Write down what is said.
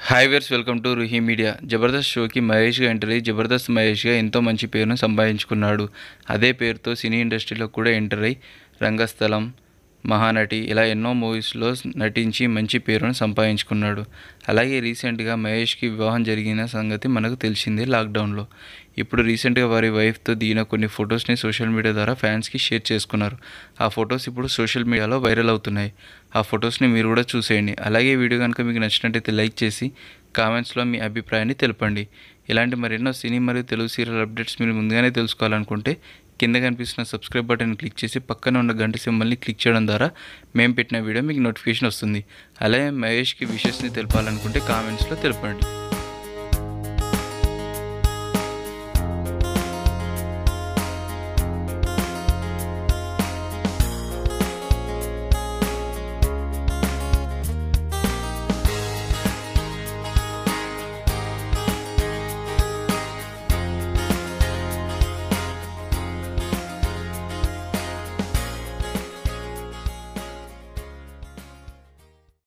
hi viewers welcome to Ruhi media Jabardasth షోకి మహేష్గా enter అయ్యి జబర్దస్త్ మహేష్గా ఎంతో మంచి పేరును సంపాదించుకున్నాడు అదే పేరుతో సినీ ఇండస్ట్రీలో కూడా ఎంటర్ అయ్యి రంగస్థలం మహానటి ఇలా ఎన్నో మూవీస్లో నటించి మంచి పేరును సంపాదించుకున్నాడు అలాగే రీసెంట్గా మహేష్కి వివాహం జరిగిన సంగతి మనకు తెలిసిందే లాక్డౌన్లో ఇప్పుడు రీసెంట్గా వారి వైఫ్తో దిగిన కొన్ని ఫొటోస్ని సోషల్ మీడియా ద్వారా ఫ్యాన్స్కి షేర్ చేసుకున్నారు ఆ ఫొటోస్ ఇప్పుడు సోషల్ మీడియాలో వైరల్ అవుతున్నాయి ఆ ఫొటోస్ని మీరు కూడా చూసేయండి అలాగే ఈ వీడియో కనుక మీకు నచ్చినట్టయితే లైక్ చేసి కామెంట్స్లో మీ అభిప్రాయాన్ని తెలపండి ఇలాంటి మరెన్నో సినీ మరియు తెలుగు సీరియల్ అప్డేట్స్ మీరు ముందుగానే తెలుసుకోవాలనుకుంటే కింద కనిపిస్తున్న సబ్స్క్రైబ్ బటన్ క్లిక్ చేసి పక్కన ఉన్న గంట సింబల్ని క్లిక్ చేయడం ద్వారా మేము పెట్టిన వీడియో మీకు నోటిఫికేషన్ వస్తుంది అలాగే మహేష్కి విషెస్ని తెలపాలనుకుంటే కామెంట్స్లో తెలపండి